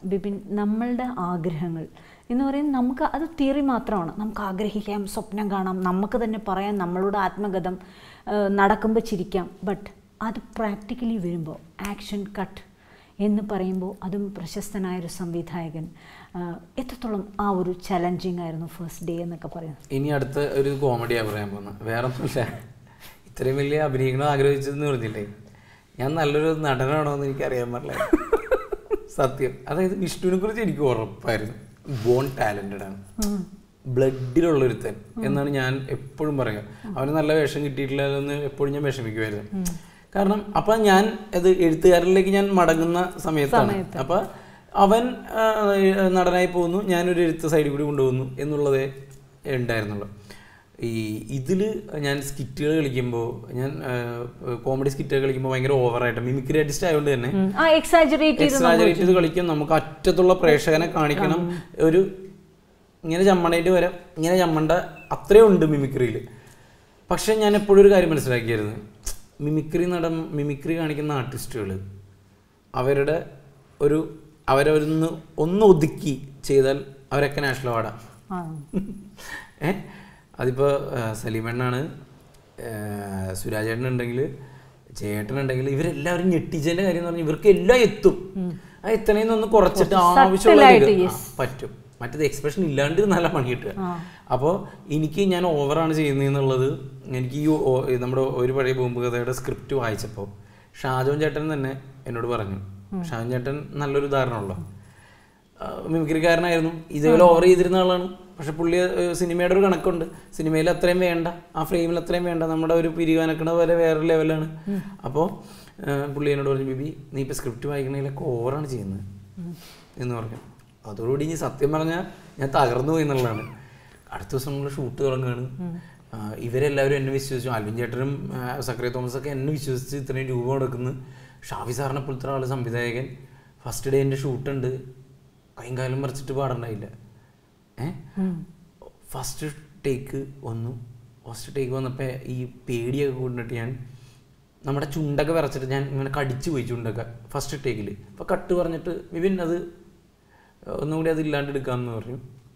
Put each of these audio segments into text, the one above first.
ബിപിൻ നമ്മളുടെ ആഗ്രഹങ്ങൾ എന്ന് പറയുന്നത് നമുക്ക് അത് തിയറി മാത്രമാണ് നമുക്ക് ആഗ്രഹിക്കാം സ്വപ്നം കാണാം നമുക്ക് തന്നെ പറയാം നമ്മളുടെ ആത്മഗതം നടക്കുമ്പോൾ ചിരിക്കാം ബട്ട് അത് പ്രാക്ടിക്കലി വരുമ്പോൾ ആക്ഷൻ കട്ട് എന്ന് പറയുമ്പോൾ അതും പ്രശസ്തനായൊരു സംവിധായകൻ ആ, എത്രത്തോളം ആ ഒരു ചലഞ്ചിങ് ആയിരുന്നു ഫസ്റ്റ് ഡേ എന്നൊക്കെ പറയുന്നത് ഇനി അടുത്ത ഒരു കോമഡിയാണ് പറയാൻ പോകുന്നത് വേറെ ഒന്നുമില്ല ഇത്രയും വലിയ അഭിനയിക്കണം ആഗ്രഹിച്ചതെന്ന് പറഞ്ഞില്ലേ ഞാൻ നല്ലൊരു നടനാണോ എന്ന് എനിക്ക് അറിയാൻ പാടില്ല സത്യം അതായത് വിഷ്ണുവിനെ കുറിച്ച് എനിക്ക് ഉറപ്പായിരുന്നു ബോൺ ടാലന്റഡ് ആണ് ബ്ലഡിലുള്ള ഒരുത്തൻ എന്നാണ് ഞാൻ എപ്പോഴും പറയുക അവന് നല്ല വേഷം കിട്ടിയിട്ടില്ല എന്ന് എപ്പോഴും ഞാൻ വിഷമിക്കുമായിരുന്നു കാരണം അപ്പൊ ഞാൻ അത് എഴുത്തുകാരിലേക്ക് ഞാൻ മടങ്ങുന്ന സമയത്താണ് അപ്പൊ അവൻ ആ, നടനായി പോകുന്നു ഞാനൊരു എഴുത്ത് സൈഡിൽ കൂടി കൊണ്ടുപോകുന്നു എന്നുള്ളതേ ഉണ്ടായിരുന്നുള്ളൂ ഈ ഇതിൽ ഞാൻ സ്കിറ്റുകൾ കളിക്കുമ്പോൾ ഞാൻ കോമഡി സ്കിറ്റുകൾ കളിക്കുമ്പോൾ ഭയങ്കര ഓവറായിട്ട് മിമിക്രി ആർട്ടിസ്റ്റ് ആയതുകൊണ്ട് തന്നെ ഉം. ആ എക്സാജറേറ്റ് ചെയ്ത് എക്സ്ട്രാജറേറ്റ് ചെയ്ത് കളിക്കാൻ നമുക്ക് അറ്റത്തുള്ള പ്രേക്ഷകനെ കാണിക്കണം ഒരു ഇങ്ങനെ ചമ്മണയിട്ട് വരാം ഇങ്ങനെ ചമ്മണ്ട അത്രയും ഉണ്ട് മിമിക്രിയിൽ പക്ഷെ ഞാൻ എപ്പോഴും ഒരു കാര്യം മനസ്സിലാക്കിയായിരുന്നു മിമിക്രി നടൻ മിമിക്രി കാണിക്കുന്ന ആർട്ടിസ്റ്റുകൾ അവരുടെ ഒരു അവരൊന്ന് ഒന്ന് ഒതുക്കി ചെയ്താൽ അവരൊക്കെ നാഷണൽ അവാർഡാണ് ആ ഏ അതിപ്പോൾ സലീമണ്ണാണ് സുരാജേട്ടൻ ഉണ്ടെങ്കിൽ ചേട്ടനുണ്ടെങ്കിൽ ഇവരെല്ലാവരും ഞെട്ടിച്ചതിന്റെ കാര്യം എന്ന് പറഞ്ഞാൽ ഇവർക്ക് എല്ലാം എത്തും ആ എത്തണേന്നൊന്ന് കുറച്ചിട്ട് ആവശ്യമുള്ള subtle ഇത് ആ, പറ്റും മറ്റേത് എക്സ്പ്രഷൻ ഇല്ലാണ്ട് നല്ല പണി കിട്ടുക അപ്പോൾ എനിക്ക് ഞാൻ ഓവറാണ് ചെയ്യുന്നതെന്നുള്ളത് എനിക്ക് ഈ ഓ- ഈ നമ്മുടെ ഒരു പഴയ ബോംബ് കഥയുടെ സ്ക്രിപ്റ്റ് വായിച്ചപ്പോൾ ഷാജോൻ ചേട്ടൻ തന്നെ എന്നോട് പറഞ്ഞു ഷാജോൻ ചേട്ടൻ നല്ലൊരു ഉദാഹരണമല്ലോ മിമിക്രിക്കാരനായിരുന്നു ഇതേപോലെ ഓവർ ചെയ്തിരുന്ന ആളാണ് പക്ഷെ പുള്ളി ഏഹ്, സിനിമയുടെ ഒരു കണക്കുണ്ട് സിനിമയിൽ അത്രയും വേണ്ട ആ ഫ്രെയിമിൽ അത്രയും വേണ്ട നമ്മുടെ ഒരു പിരിവാനക്കണ വരെ വേറെ ലെവലാണ് അപ്പോൾ പുള്ളി എന്നോട് പറഞ്ഞു ബിബി നീ ഇപ്പം സ്ക്രിപ്റ്റ് വായിക്കണതിലൊക്കെ ഓവറാണ് ചെയ്യുന്നത് എന്ന് പറഞ്ഞു അതോടുകൂടി ഇനി സത്യം പറഞ്ഞാൽ ഞാൻ തകർന്നു പോയി എന്നുള്ളതാണ് അടുത്ത ദിവസം നമ്മൾ ഷൂട്ട് തുടങ്ങുകയാണ് ആ, ഇവരെല്ലാവരും എന്നെ വിശ്വസിച്ചു ആൽവിൻ ചേട്ടനും ആ, സക്രിയ തോമസ് ഒക്കെ എന്നെ വിശ്വസിച്ച് ഇത്രയും രൂപ കൊടുക്കുന്നു ഷാഫി സാറിനെ പോലത്തെ ആൾ സംവിധായകൻ ഫസ്റ്റ് ഡേ എൻ്റെ ഷൂട്ടുണ്ട് കൈയും കാലം മറിച്ചിട്ട് പാടണ്ടായില്ല ഏ ഫസ്റ്റ് ടേക്ക് വന്നു ഫസ്റ്റ് ടേക്ക് വന്നപ്പോൾ ഈ പേടിയൊക്കെ കൊണ്ടിട്ട് ഞാൻ നമ്മുടെ ചുണ്ടൊക്കെ വിറച്ചിട്ട് ഞാൻ ഇങ്ങനെ കടിച്ചു പോയി ചുണ്ടൊക്കെ ഫസ്റ്റ് ടേക്കിൽ അപ്പോൾ കട്ട് പറഞ്ഞിട്ട് വിപിൻ അത് ഒന്നുകൂടി അത് ഇല്ലാണ്ട് എടുക്കാമെന്ന് പറഞ്ഞു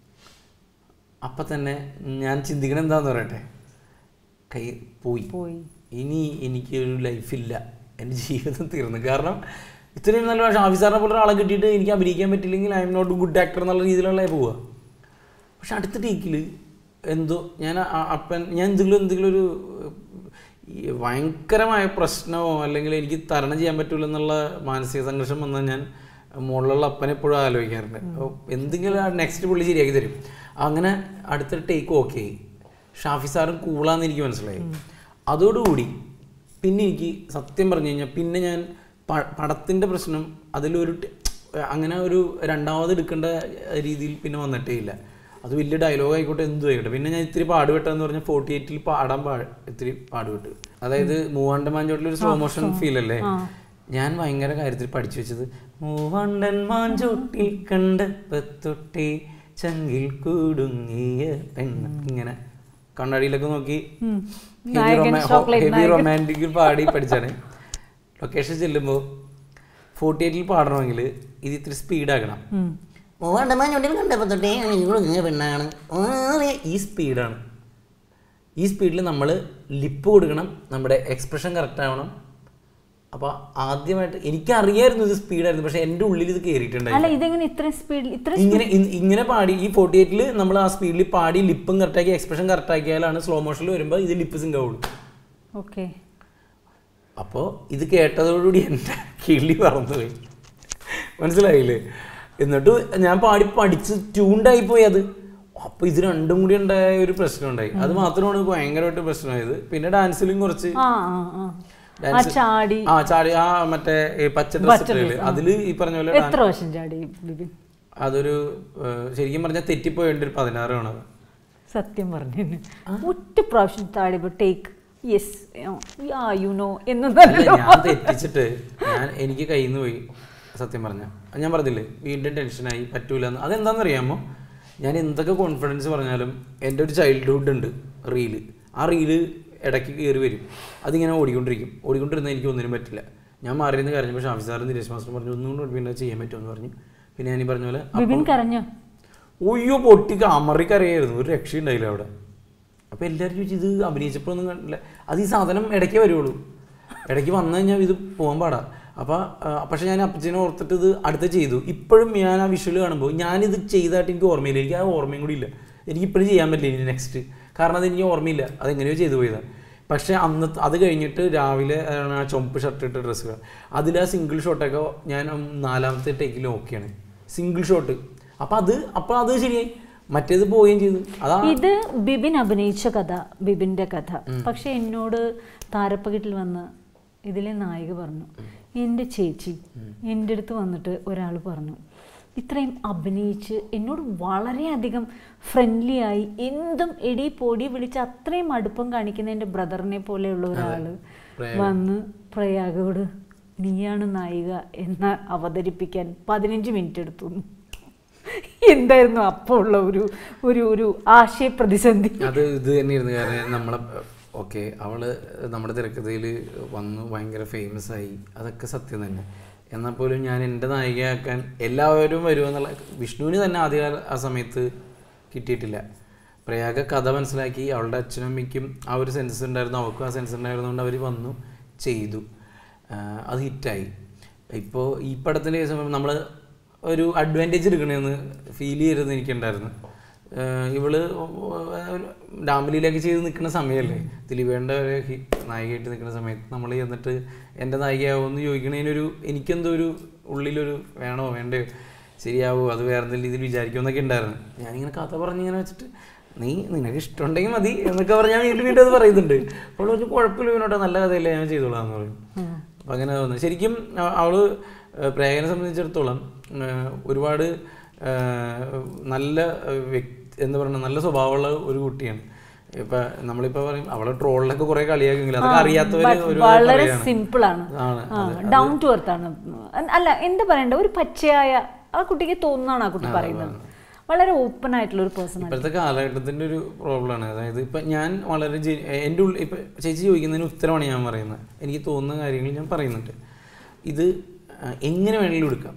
അപ്പം തന്നെ ഞാൻ ചിന്തിക്കണം എന്താന്ന് പറയട്ടെ കൈ പോയി പോയി ഇനി എനിക്ക് ഒരു ലൈഫില്ല എൻ്റെ ജീവിതം തീർന്നു കാരണം ഇത്രയും നല്ല ഷാഫി സാറിനെ പോലെ ഒരാളെ കിട്ടിയിട്ട് എനിക്ക് അഭിനയിക്കാൻ പറ്റില്ലെങ്കിൽ I'm not good actor എന്നുള്ള രീതിയിലുള്ള പോവുക പക്ഷെ അടുത്ത ടേക്കിൽ എന്തോ ഞാൻ ആ- അപ്പൻ ഞാൻ എന്തെങ്കിലും എന്തെങ്കിലും ഒരു ഈ ഭയങ്കരമായ പ്രശ്നമോ അല്ലെങ്കിൽ എനിക്ക് തരണം ചെയ്യാൻ പറ്റില്ല എന്നുള്ള മാനസിക സംഘർഷം വന്നാൽ ഞാൻ മുകളിലുള്ള അപ്പനെ എപ്പോഴും ആലോചിക്കാറുണ്ട് അപ്പോൾ എന്തെങ്കിലും നെക്സ്റ്റ് പുള്ളി ശരിയാക്കി തരും അങ്ങനെ അടുത്ത ടേക്ക് ഓക്കെ ആയി ഷാഫി സാറും കൂളാന്ന് എനിക്ക് മനസ്സിലായി അതോടുകൂടി പിന്നെ എനിക്ക് സത്യം പറഞ്ഞു കഴിഞ്ഞാൽ പിന്നെ ഞാൻ പ- പടത്തിൻ്റെ പ്രശ്നം അതിലൊരു ടെ- അങ്ങനെ ഒരു രണ്ടാമത് എടുക്കേണ്ട രീതിയിൽ പിന്നെ വന്നിട്ടേ ഇല്ല അത് വലിയ ഡയലോഗ് ആയിക്കോട്ടെ എന്തും ആയിക്കോട്ടെ പിന്നെ ഞാൻ ഇത്തിരി പാടുപെട്ടെന്ന് പറഞ്ഞാൽ ഫോർട്ടി എയ്റ്റിൽ പാടാൻ പാ ഇത്തിരി പാടുപെട്ട് അതായത് മൂവാണ്ടൻ മാഞ്ചോട്ടിൽ ഒരു സ്ലോ മോഷൻ ഫീൽ അല്ലേ ഞാൻ ഭയങ്കര കാര്യത്തിൽ പഠിച്ചു വെച്ചത് മൂവാണ്ടൻ മാഞ്ചോട്ടിൽ കണ്ടപ്പത്തൊട്ടേ ചങ്കിൽ കൂടുങ്ങിയ പെണ്ണ് ഇങ്ങനെ കണ്ണാടിയിലൊക്കെ നോക്കി ഹെവി റൊമാൻറ്റിക് പാടി പഠിച്ചാണ് ലൊക്കേഷൻ ചെല്ലുമ്പോൾ ഫോർട്ടി എയ്റ്റിൽ പാടണമെങ്കിൽ ഇത് ഇത്തിരി സ്പീഡാക്കണം മൂവാണ്ടമാഞ്ഞോട്ടിൽ കണ്ടപ്പോൾ തൊട്ടേ ഇങ്ങനെ പെണ്ണാണ് ഓറെ ഈ സ്പീഡാണ് ഈ സ്പീഡിൽ നമ്മൾ ലിപ്പ് കൊടുക്കണം നമ്മുടെ എക്സ്പ്രഷൻ കറക്റ്റ് ആവണം അപ്പോൾ ആദ്യമായിട്ട് എനിക്കറിയായിരുന്നു ഇത് സ്പീഡായിരുന്നു പക്ഷെ എൻ്റെ ഉള്ളിൽ ഇത് കയറിയിട്ടുണ്ടായി അല്ല ഇതെങ്ങനെ ഇത്രയും സ്പീഡിൽ ഇത്ര ഇങ്ങനെ ഇ- ഇങ്ങനെ പാടി ഈ ഫോർട്ടി എയ്റ്റിൽ നമ്മൾ ആ സ്പീഡിൽ പാടി ലിപ്പും കറക്റ്റാക്കി എക്സ്പ്രഷൻ കറക്റ്റ് ആക്കിയാലാണ് സ്ലോ മോഷനിൽ വരുമ്പോൾ ഇത് ലിപ്പ് സിങ്ക് ആവുള്ളൂ ഓക്കെ അപ്പോൾ ഇത് കേട്ടതോടുകൂടി എൻ്റെ കിളി പറന്നുപോയി മനസ്സിലായില്ലേ എന്നിട്ട് ഞാൻ പാടി പഠിച്ച് ട്യൂണ്ടായി പോയി അത് അപ്പോൾ ഇത് രണ്ടും കൂടി ഉണ്ടായ ഒരു പ്രശ്നം ഉണ്ടായി അത് മാത്രമാണ് ഭയങ്കരമായിട്ട് പ്രശ്നമായത് പിന്നെ ഡാൻസിലും കുറച്ച് ആ ആ ആ ആ ചാടി ആ ചാടി ആ മറ്റേ ഈ പച്ച ഡ്രസ് അതിൽ ഈ പറഞ്ഞ പോലെ എത്ര വർഷം ചാടി ബിബിൻ അതൊരു ഏഹ്, ശരിക്കും പറഞ്ഞാൽ തെറ്റിപ്പോയ എൻ്റെ ഒരു പതിനാറാണ് അത് സത്യം പറഞ്ഞു ഒറ്റ പ്രാവശ്യം താടിപ്പോ take yes ya you know എന്നും അല്ല ഞാൻ തെറ്റിച്ചിട്ട് ഞാൻ എനിക്ക് കയ്യിൽ നിന്ന് പോയി സത്യം പറഞ്ഞ ഞാൻ പറഞ്ഞില്ലേ വീണ്ടും ടെൻഷനായി പറ്റൂല എന്ന് അതെന്താണെന്ന് അറിയാമോ ഞാൻ എന്തൊക്കെ കോൺഫിഡൻസ് പറഞ്ഞാലും എൻ്റെ ഒരു ചൈൽഡ്ഹുഡ് ഉണ്ട് റീല് ആ റീല് ഇടയ്ക്ക് കയറി വരും അതിങ്ങനെ ഓടിക്കൊണ്ടിരിക്കും ഓടിക്കൊണ്ടിരുന്നാൽ എനിക്ക് ഒന്നിനും പറ്റില്ല ഞാൻ മാറിയിരുന്ന് കരഞ്ഞപ്പോൾ ഷാഫി സാറും ദിനേശ് മാസ്റ്റർ പറഞ്ഞു ഒന്നും കൂടി പിന്നെ ചെയ്യാൻ പറ്റുമെന്ന് പറഞ്ഞു പിന്നെ ഞാൻ ഈ പറഞ്ഞ പോലെ ബിബിൻ കരഞ്ഞോ ഒയ്യോ പൊട്ടി അമറിക്ക് അറിയായിരുന്നു ഒരു രക്ഷയുണ്ടായില്ല അവിടെ അപ്പോൾ എല്ലാവരും ചോദിച്ചു ഇത് അഭിനയിച്ചപ്പോൾ ഒന്നും കണ്ടില്ല അത് ഈ സാധനം ഇടയ്ക്ക് വരുള്ളൂ ഇടയ്ക്ക് വന്നു കഴിഞ്ഞാൽ ഇത് പോകാൻ പാടാ അപ്പോൾ പക്ഷേ ഞാൻ അപ്പച്ചനെ ഓർത്തിട്ട് ഇത് അടുത്ത് ചെയ്തു ഇപ്പോഴും ഞാൻ ആ വിഷ്വൽ കാണുമ്പോൾ ഞാനിത് ചെയ്തതായിട്ട് എനിക്ക് ഓർമ്മയില്ല എനിക്ക് ആ ഓർമ്മയും കൂടി ഇല്ല എനിക്ക് ഇപ്പോഴും ചെയ്യാൻ പറ്റില്ല ഇനി നെക്സ്റ്റ് കാരണം അത് എനിക്ക് ഓർമ്മയില്ല അതെങ്ങനെയോ ചെയ്തു പോയതാണ് പക്ഷേ അന്ന് അത് കഴിഞ്ഞിട്ട് രാവിലെ ആണ് ആ ചുമപ്പ് ഷർട്ട് ഇട്ട് ഡ്രസ്സ് അതിൽ ആ സിംഗിൾ ഷോട്ടൊക്കെ ഞാൻ നാലാമത്തെ ടേക്കിൽ ഓക്കെയാണ് സിംഗിൾ ഷോട്ട് അപ്പം അത് അപ്പം അത് ശരിയായി മറ്റേത് പോവുകയും ചെയ്തു അതാ ഇത് ബിബിൻ അഭിനയിച്ച കഥ ബിബിന്റെ കഥ പക്ഷെ എന്നോട് താരപ്പകിട്ടിൽ വന്ന് ഇതിലെ നായിക പറഞ്ഞു എൻ്റെ ചേച്ചി എൻ്റെ അടുത്ത് വന്നിട്ട് ഒരാൾ പറഞ്ഞു ഇത്രയും അഭിനയിച്ച് എന്നോട് വളരെയധികം ഫ്രണ്ട്ലി ആയി എന്തും എടി പൊടി വിളിച്ച് അത്രയും അടുപ്പം കാണിക്കുന്ന എൻ്റെ ബ്രദറിനെ പോലെയുള്ള ഒരാൾ വന്ന് പ്രയാഗോട് നീയാണ് നായിക എന്ന് അവതരിപ്പിക്കാൻ പതിനഞ്ച് മിനിറ്റ് എടുത്തു എന്തായിരുന്നു അപ്പോൾ ഉള്ള ഒരു ഒരു ഒരു ആശയ പ്രതിസന്ധി അത് ഇത് തന്നെയായിരുന്നു കാരണം നമ്മളെ ഓക്കെ അവള് നമ്മുടെ തിരക്കഥയിൽ വന്നു ഭയങ്കര ഫേമസ് ആയി അതൊക്കെ സത്യം തന്നെ എന്നാൽ പോലും ഞാൻ എൻ്റെ നായികയാക്കാൻ എല്ലാവരും വരുമെന്നുള്ള വിഷ്ണുവിന് തന്നെ ആദ്യകാല ആ സമയത്ത് കിട്ടിയിട്ടില്ല പ്രയാഗ കഥ മനസ്സിലാക്കി അവളുടെ അച്ഛനും അമ്മയ്ക്കും ആ ഒരു സെൻസ് ഉണ്ടായിരുന്നു അവർക്കും ആ സെൻസ് ഉണ്ടായിരുന്നുകൊണ്ട് അവർ വന്നു ചെയ്തു ആഹ് അത് ഹിറ്റായി ഇപ്പോൾ ഈ പടത്തിൻ്റെ കേസ് നമ്മൾ ഒരു അഡ്വാൻറ്റേജ് എടുക്കണമെന്ന് ഫീൽ ചെയ്തിരുന്നു എനിക്കുണ്ടായിരുന്നു ആഹ് ഇവള് ഡാമിലിയിലൊക്കെ ചെയ്ത് നിൽക്കുന്ന സമയമല്ലേ ദിലീപേണ്ട ഒരു ഹി- നായികയായിട്ട് നിൽക്കുന്ന സമയത്ത് നമ്മൾ ചെന്നിട്ട് എൻ്റെ നായികയാവുമെന്ന് ചോദിക്കണതിനൊരു എനിക്കെന്തോ ഒരു ഉള്ളിലൊരു വേണോ വേണ്ടയോ ശരിയാവോ അത് വേറെ എന്തെങ്കിലും രീതിയിൽ വിചാരിക്കുമെന്നൊക്കെ ഉണ്ടായിരുന്നു ഞാനിങ്ങനെ കഥ പറഞ്ഞിങ്ങനെ വെച്ചിട്ട് നീ നിനക്ക് ഇഷ്ടമുണ്ടെങ്കിൽ മതി എന്നൊക്കെ പറഞ്ഞാൽ വീണ്ടും വീണ്ടും അത് പറയുന്നുണ്ട് അപ്പോൾ ഒരു കുഴപ്പമില്ല ഇവനോട്ടെ നല്ല കഥയല്ലേ ഞാൻ ചെയ്തോളാം എന്ന് പറയും അപ്പം അങ്ങനെ തോന്നുന്നു ശരിക്കും അ- അവള് ഏഹ് പ്രേയനെ സംബന്ധിച്ചിടത്തോളം ഏഹ് ഒരുപാട് ഏഹ് നല്ല വ്യക്തി എന്താ പറയുക നല്ല സ്വഭാവമുള്ള ഒരു കുട്ടിയാണ് ഇപ്പൊ നമ്മളിപ്പോ പറയും അവളെ ട്രോളിലൊക്കെ കുറെ കളിയാക്കെങ്കിലും അതൊക്കെ അറിയാത്തവര് ഒരു വളരെ പറയാണ്. സിമ്പിൾ ആണ് ആണ് ഡൗൺ ടു എർത്ത് ആണ് അല്ല എന്താ പറയണ്ട ഒരു പച്ചയായ ആ കുട്ടിക്ക് തോന്നുന്നതാണ് ആ കുട്ടി പറയുന്നത് വളരെ ഓപ്പൺ ആയിട്ടുള്ള ഒരു പേഴ്സൺ ആണ് ഇപ്പോഴത്തെ കാലഘട്ടത്തിന്റെ ഒരു പ്രോബ്ലമാണ് അതായത് ഇപ്പൊ ഞാൻ വളരെ ജെ- എൻ്റെ ഉള്ളിൽ ഇപ്പൊ ചേച്ചി ചോദിക്കുന്നതിന് ഉത്തരമാണ് ഞാൻ പറയുന്നത് എനിക്ക് തോന്നുന്ന കാര്യങ്ങൾ ഞാൻ പറയുന്നുണ്ട് ഇത് ആ, എങ്ങനെ വേണമെങ്കിലും എടുക്കാം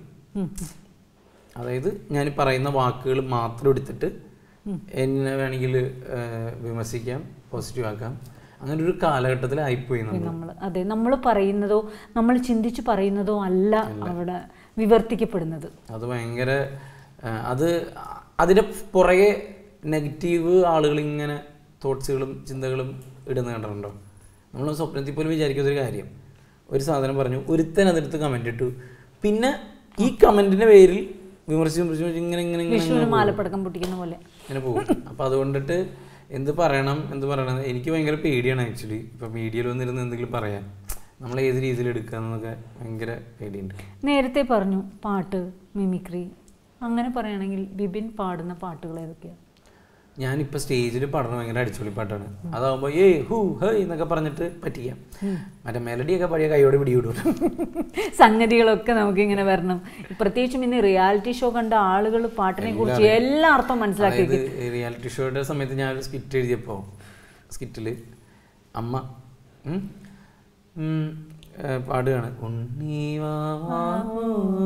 അതായത് ഞാൻ പറയുന്ന വാക്കുകൾ മാത്രം എടുത്തിട്ട് എന്നെ വേണമെങ്കിൽ വിമർശിക്കാം പോസിറ്റീവ് ആക്കാം അങ്ങനെ ഒരു കാലഘട്ടത്തിലായിപ്പോയി നമ്മൾ നമ്മൾ അതെ നമ്മൾ പറയുന്നതോ നമ്മൾ ചിന്തിച്ച് പറയുന്നതോ അല്ല അവിടെ വിവർത്തിക്കപ്പെടുന്നത് അത് ഭയങ്കര ആ, അത് അതിൻ്റെ പുറകെ നെഗറ്റീവ് ആളുകൾ ഇങ്ങനെ തോട്ട്സുകളും ചിന്തകളും ഇടുന്ന കണ്ടിട്ടുണ്ടോ നമ്മൾ സ്വപ്നത്തിൽ പോലും വിചാരിക്കുന്ന ഒരു കാര്യം ഒരു സാധനം പറഞ്ഞു ഒരുത്തൻ അതെടുത്ത് കമൻ്റ് ഇട്ടു പിന്നെ ഈ കമൻറ്റിൻ്റെ പേരിൽ വിമർശിച്ച് വിമർശിച്ച് വിമർശിച്ച് ഇങ്ങനെ ഇങ്ങനെ ഇങ്ങനെ വിഷുവിന് മാലപ്പടക്കം പൊട്ടിക്കുന്ന പോലെ ഇങ്ങനെ പോകും അപ്പോൾ അതുകൊണ്ടിട്ട് എന്ത് പറയണം എന്ത് പറയണം എനിക്ക് ഭയങ്കര പേടിയാണ് ആക്ച്വലി ഇപ്പോൾ മീഡിയയിൽ വന്നിരുന്ന് എന്തെങ്കിലും പറയാൻ നമ്മൾ ഏത് രീതിയിൽ എടുക്കുക എന്നൊക്കെ ഭയങ്കര പേടിയുണ്ട് നേരത്തെ പറഞ്ഞു പാട്ട് മിമിക്രി അങ്ങനെ പറയുകയാണെങ്കിൽ ബിബിൻ പാടുന്ന പാട്ടുകൾ ഏതൊക്കെയാണ് ഞാനിപ്പോൾ സ്റ്റേജിൽ പാടുന്ന ഭയങ്കര അടിച്ചുപൊളി പാട്ടാണ് അതാവുമ്പോൾ ഏയ് ഹൂ ഹേ എന്നൊക്കെ പറഞ്ഞിട്ട് പറ്റിക്കാം മറ്റേ മെലഡിയൊക്കെ പഴയ കൈയോടെ പിടിവിടും സംഗതികളൊക്കെ നമുക്ക് ഇങ്ങനെ വരണം പ്രത്യേകിച്ചും ഇന്ന് റിയാലിറ്റി ഷോ കണ്ട ആളുകൾ പാട്ടിനെ കുറിച്ച് എല്ലാ അർത്ഥം മനസ്സിലാക്കി അതായത് റിയാലിറ്റി ഷോയുടെ സമയത്ത് ഞാൻ ഒരു സ്കിറ്റ് എഴുതിയപ്പോൾ സ്കിറ്റിൽ അമ്മ ഉം, ഉം, ഏ, പാടുകയാണ് ഉണ്ണി വാ വാ, ഓ,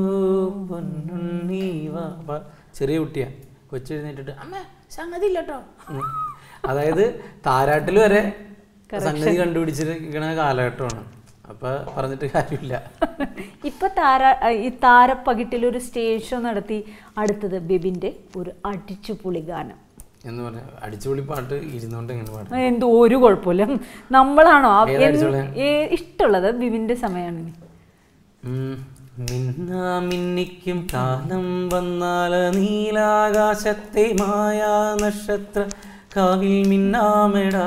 പൊന്നുണ്ണി വാ വാ. ചെറിയ കുട്ടിയാ കൊച്ചെഴുന്നേറ്റിട്ട് അമ്മ സംഗതി ഇല്ല കേട്ടോ അതായത് താരാട്ടിൽ വരെ സംഗതി കണ്ടുപിടിച്ചിരിക്കണ കാലഘട്ടമാണ് അപ്പൊ പറഞ്ഞിട്ട് കാര്യമില്ല ഇപ്പൊ താര ഈ താരപ്പകിട്ടിൽ ഒരു സ്റ്റേജ് ഷോ നടത്തി അടുത്തത് ബിബിന്റെ ഒരു അടിച്ചുപൊളി ഗാനം എന്ന് പറഞ്ഞ അടിച്ചുപൊളി പാട്ട് ഇരുന്നോണ്ട് എങ്ങനെ പാടും എന്തോ ഒരു കുഴപ്പമില്ല നമ്മളാണോ ആ- ഏതാ എന്ത്- അടിച്ചുപൊളി? ഏ- ഇഷ്ടമുള്ളത് ബിബിന്റെ സമയമാണ് ഇനി. ഉം. മിന്നാ മിന്നിക്കും കാലം വന്നാൽ നീലാകാശത്തെ മായാ നക്ഷത്ര കാവിൽ മിന്നാമെടാ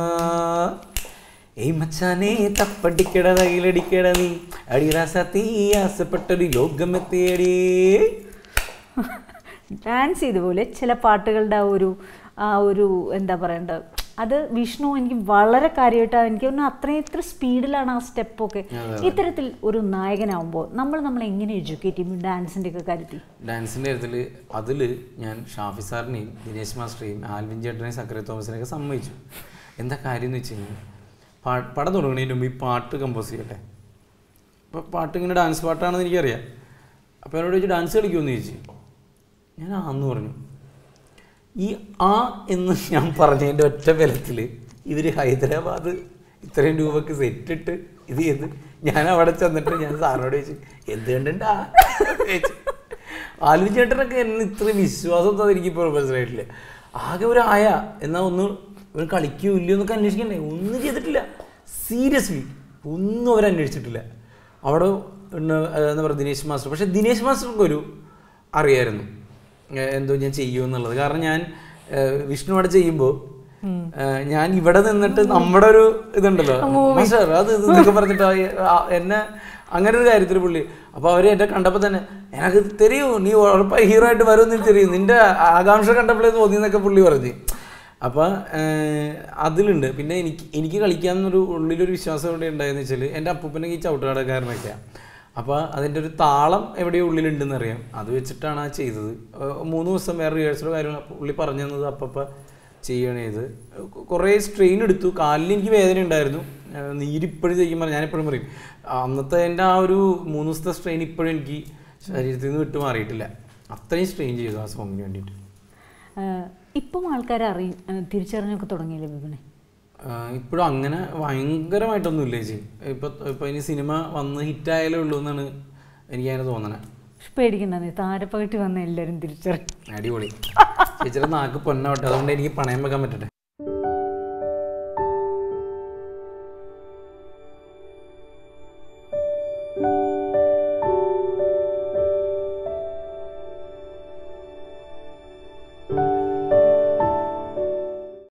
ഏയ് മച്ചാനെ തപ്പടിക്കട തകിലടിക്കട നീ അടിറാസ തീ ആസപ്പെട്ടൊരു യോഗമെത്തിയടേ ഡാൻസ് ചെയ്ത പോലെ ചില പാട്ടുകളുടെ ആ ഒരു ആ ഒരു എന്താ പറയണ്ടത് അത് വിഷ്ണു എനിക്ക് വളരെ കാര്യമായിട്ട് എനിക്ക് തോന്നുന്നു അത്രയും ഇത്ര സ്പീഡിലാണ് ആ സ്റ്റെപ്പൊക്കെ ഇത്തരത്തിൽ ഒരു നായകനാവുമ്പോൾ നമ്മൾ നമ്മളെ എങ്ങനെ എഡ്യൂക്കേറ്റ് ചെയ്യും ഡാൻസിൻ്റെ ഒക്കെ കാര്യത്തിൽ ഡാൻസിൻ്റെ കാര്യത്തിൽ അതിൽ ഞാൻ ഷാഫി സാറിനെയും ദിനേശ് മാസ്റ്ററെയും ആൽവിൻ ചേട്ടനെയും സക്കറി തോമസിനെയൊക്കെ സമ്മതിച്ചു എന്താ കാര്യം എന്ന് വെച്ച് കഴിഞ്ഞാൽ പാ പടം തുടങ്ങുന്നതിന് മുമ്പ് ഈ പാട്ട് കമ്പോസ് ചെയ്യട്ടെ അപ്പോൾ പാട്ട് ഇങ്ങനെ ഡാൻസ് പാട്ടാണെന്ന് എനിക്കറിയാം അപ്പോൾ എന്നോട് ചോദിച്ചു ഡാൻസ് കളിക്കുമെന്ന് ചോദിച്ചു ഞാൻ ആന്ന് പറഞ്ഞു ഈ ആ എന്ന് ഞാൻ പറഞ്ഞതിൻ്റെ ഒറ്റ ബലത്തിൽ ഇവർ ഹൈദരാബാദ് ഇത്രയും രൂപക്ക് സെറ്റിട്ട് ഇത് ചെയ്ത് ഞാൻ അവിടെ ചെന്നിട്ട് ഞാൻ സാറിനോട് ചോദിച്ചു എന്ത് കണ്ടിട്ടാ ചോദിച്ചു ആലു ചേട്ടനൊക്കെ എന്നെ ഇത്രയും വിശ്വാസം തന്നെ എനിക്കിപ്പോൾ മനസ്സിലായിട്ടില്ല ആകെ ഒരു ആയ എന്നാൽ ഒന്ന് ഇവൻ കളിക്കൂ ഇല്ലയോ എന്നൊക്കെ അന്വേഷിക്കണ്ടേ ഒന്നും ചെയ്തിട്ടില്ല സീരിയസ്ലി ഒന്നും അവർ അന്വേഷിച്ചിട്ടില്ല അവിടെ ഉണ്ട്, ഏഹ്, എന്താ പറയുക ദിനേശ് മാസ്റ്റർ പക്ഷേ ദിനേശ് മാസ്റ്റർക്ക് ഒരു അറിയായിരുന്നു ഏഹ്, എന്തോ ഞാൻ ചെയ്യുമോ എന്നുള്ളത് കാരണം ഞാൻ ഏഹ്, വിഷ്ണു അവിടെ ചെയ്യുമ്പോൾ ഏഹ്, ഞാൻ ഇവിടെ നിന്നിട്ട് നമ്മുടെ ഒരു ഇതുണ്ടല്ലോ മാസ്റ്റർ അത് ഇത് എന്നൊക്കെ പറഞ്ഞിട്ട് ആ- ആ- എന്നെ അങ്ങനെ ഒരു കാര്യത്തിൽ പുള്ളി അപ്പോൾ അവർ എന്നെ കണ്ടപ്പോൾ തന്നെ എനിക്ക് തെരയൂ നീ ഉറപ്പായി ഹീറോ ആയിട്ട് വരുമെന്ന് എനിക്ക് തെരയും നിന്റെ ആകാംക്ഷ കണ്ടപ്പോഴേ തോന്നി എന്നൊക്കെ പുള്ളി പറഞ്ഞു അപ്പോൾ അതിലുണ്ട് പിന്നെ എനിക്ക് എനിക്ക് കളിക്കാമെന്നൊരു ഉള്ളിലൊരു വിശ്വാസം എവിടെ ഉണ്ടായെന്ന് വെച്ചാൽ എൻ്റെ അപ്പൂപ്പനെ ഈ ചവിട്ടുകടക്കാരനൊക്കെയാണ് അപ്പോൾ അതിൻ്റെ ഒരു താളം എവിടെയോ ഉള്ളിലുണ്ടെന്ന് അറിയാം അത് വെച്ചിട്ടാണ് ആ ചെയ്തത് ഏഹ് മൂന്ന് ദിവസം വേറെ റിഹേഴ്സലോ കാര്യങ്ങൾ പുള്ളി പറഞ്ഞു തന്നത് അപ്പപ്പോൾ ചെയ്യണേ ഇത് കുറേ സ്ട്രെയിൻ എടുത്തു കാലിൽ എനിക്ക് വേദന ഉണ്ടായിരുന്നു ഏഹ് നീരിപ്പോഴും ചെയ്യുമ്പോൾ ഞാനെപ്പോഴും പറയും അന്നത്തെ എൻ്റെ ആ ഒരു മൂന്ന് ദിവസത്തെ സ്ട്രെയിൻ ഇപ്പോഴും എനിക്ക് ശരീരത്തിൽ നിന്ന് വിട്ടു മാറിയിട്ടില്ല അത്രയും സ്ട്രെയിൻ ചെയ്തു ആ സോങ്ങിന് വേണ്ടിയിട്ട് ഏഹ് ഇപ്പം ആൾക്കാരെ അറിയും ഏഹ് തിരിച്ചറിഞ്ഞൊക്കെ തുടങ്ങിയില്ലേ ബിബിനെ ഇപ്പോഴും അങ്ങനെ ഭയങ്കരമായിട്ടൊന്നും ഇല്ല ചേച്ചി ഇപ്പൊ ഇപ്പൊ ഇനി സിനിമ വന്ന് ഹിറ്റായാലേ ഉള്ളൂ എന്നാണ് എനിക്ക് അങ്ങനെ തോന്നണേ പക്ഷെ പേടിക്കണ്ട നീ താരപ്പകട്ടി വന്ന എല്ലാവരും തിരിച്ചറിയും അടിപൊളി ചേച്ചിയുടെ നാക്ക് പൊന്നാവട്ടെ അതുകൊണ്ട് എനിക്ക് പണയം വെക്കാൻ പറ്റട്ടെ